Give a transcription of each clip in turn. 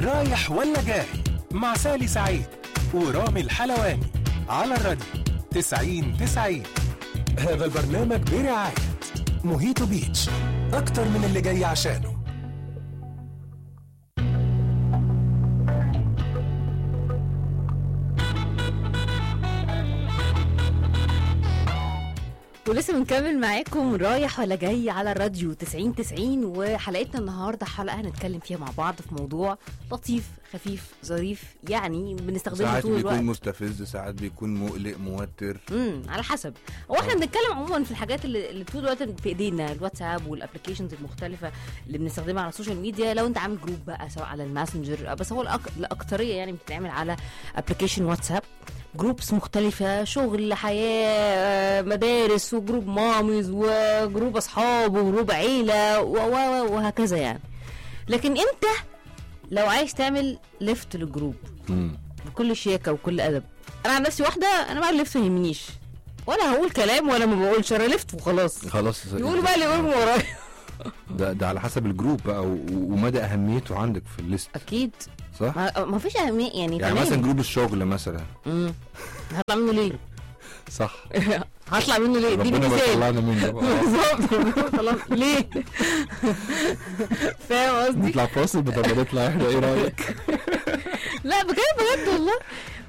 رايح ولا جاي مع سالي سعيد ورامي الحلواني على الراديو 90 90 هذا البرنامج برعاية موهيتو بيتش أكتر من اللي جاي عشانه ولسه بنكمل معاكم رايح ولا جاي على الراديو 90 90 وحلقتنا النهارده حلقه هنتكلم فيها مع بعض في موضوع لطيف خفيف ظريف يعني بنستخدمه ساعات طول بيكون الوقت مستفز ساعات بيكون مقلق موتر امم على حسب هو احنا بنتكلم عموما في الحاجات اللي, اللي طول الوقت في ايدينا الواتساب والابلكيشنز المختلفه اللي بنستخدمها على السوشيال ميديا لو انت عامل جروب بقى سواء على الماسنجر بس هو الأك... الاكتريه يعني بتتعمل على ابلكيشن واتساب جروبس مختلفة شغل حياة مدارس وجروب ماميز وجروب أصحاب وجروب عيلة و- و- وهكذا يعني لكن أنت لو عايز تعمل ليفت للجروب مم. بكل شياكه وكل ادب انا عن نفسي واحده انا بقى الليفت ما يهمنيش ولا هقول كلام ولا ما بقولش انا لفت وخلاص خلاص يقولوا بقى اللي يقولوا من ورايا ده, ده على حسب الجروب بقى و- ومدى اهميته عندك في الليست اكيد صح؟ ما, ما فيش اهميه يعني يعني تمام. مثلا جروب الشغل مثلا مم. هطلع منه ليه؟ صح هطلع منه ليه؟ اديني ربنا ما مثال يطلعنا منه بقى. بالظبط ربنا طلع- ليه؟ فاهم قصدي؟ نطلع فاصل بدل ما نطلع احنا ايه رايك؟ لا بجد بجد والله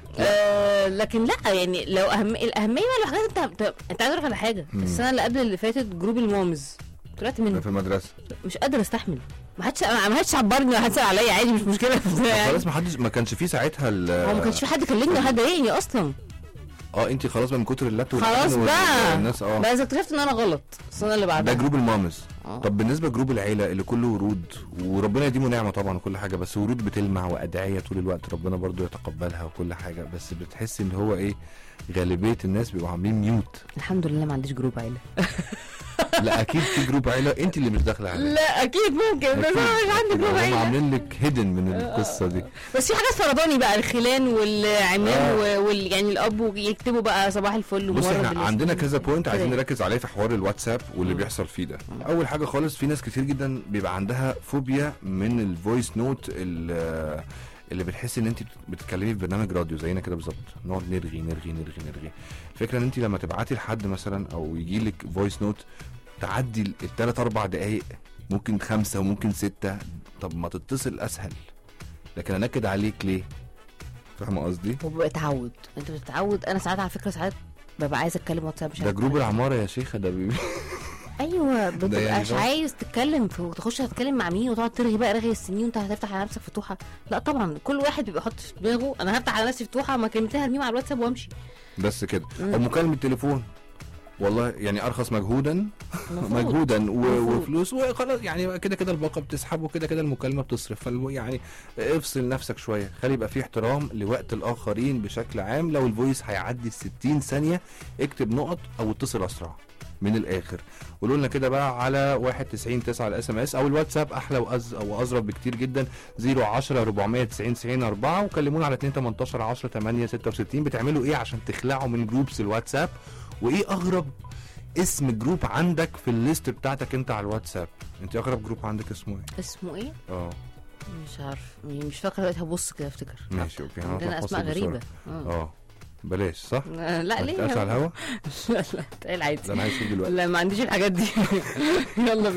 آه لكن لا يعني لو أهم... الاهميه بقى الحاجات انت انت, انت عايز اقول لك على حاجه مم. السنه اللي قبل اللي فاتت جروب المامز طلعت منه ده في المدرسه مش قادر استحمل ما حدش ما حدش عبرني ولا حد سأل عليا عادي مش مشكله يعني خلاص ما حدش ما كانش في ساعتها ال- هو ما كانش في حد كلمني ولا حد ضايقني اصلا اه انت خلاص بقى من كتر اللت خلاص والحزن بقى والناس اه بس اكتشفت ان انا غلط السنه اللي ده بعدها جروب المامز آه. طب بالنسبه لجروب العيله اللي كله ورود وربنا يديمه نعمه طبعا وكل حاجه بس ورود بتلمع وادعيه طول الوقت ربنا برضو يتقبلها وكل حاجه بس بتحس ان هو ايه غالبيه الناس بيبقوا عاملين ميوت الحمد لله ما عنديش جروب عيله لا اكيد في جروب عيله انت اللي مش داخله عليه لا اكيد ممكن بس انا مش عندي جروب هم عيله عاملين لك هيدن من القصه دي بس في حاجات فرضاني بقى الخلان والعمام آه. و- وال يعني الاب يكتبوا بقى صباح الفل بص ومرة احنا بالاسم. عندنا كذا بوينت عايزين كده. نركز عليه في حوار الواتساب واللي بيحصل فيه ده اول حاجه خالص في ناس كتير جدا بيبقى عندها فوبيا من الفويس نوت ال- اللي بتحس ان انت بتتكلمي في برنامج راديو زينا كده بالظبط نقعد نرغي نرغي نرغي نرغي الفكره ان انت لما تبعتي لحد مثلا او يجي لك فويس نوت تعدي الثلاث اربع دقائق ممكن خمسه وممكن سته طب ما تتصل اسهل لكن انكد عليك ليه فاهمه قصدي هو بيبقى تعود انت بتتعود انا ساعات على فكره ساعات ببقى عايزه اتكلم واتساب مش ده عارفة جروب أتكلم. العماره يا شيخه ده بي... ايوه بتبقاش يعني فاهم؟ عايز تتكلم في تخش هتتكلم مع مين وتقعد ترغي بقى رغي السنين وانت هتفتح على نفسك فتوحه لا طبعا كل واحد بيبقى يحط في دماغه انا هفتح على نفسي فتوحه ما كلمتين هرميهم على الواتساب وامشي بس كده مم. او مكالمه تليفون والله يعني ارخص مجهودا المفروض. مجهودا و- المفروض. وفلوس وخلاص يعني كده كده الباقه بتسحب وكده كده المكالمه بتصرف فالم- يعني افصل نفسك شويه خلي يبقى في احترام لوقت الاخرين بشكل عام لو الفويس هيعدي ال 60 ثانيه اكتب نقط او اتصل اسرع من الاخر قولوا لنا كده بقى على 91 9 على الاس ام اس او الواتساب احلى وأز او اظرف بكتير جدا 010 490 90 4 وكلمونا على 2 18 10 8 66 بتعملوا ايه عشان تخلعوا من جروبس الواتساب وايه اغرب اسم جروب عندك في الليست بتاعتك انت على الواتساب انت اغرب جروب عندك اسمه ايه اسمه ايه اه مش عارف مش فاكره دلوقتي هبص كده افتكر ماشي اوكي هنطلع عندنا اسماء فاصل غريبه بسرعة. آه. اه بلاش صح آه، لا ما ليه تتقالش على الهوا لا لا اتقال عادي ده انا عايز فيه دلوقتي لا ما عنديش الحاجات دي يلا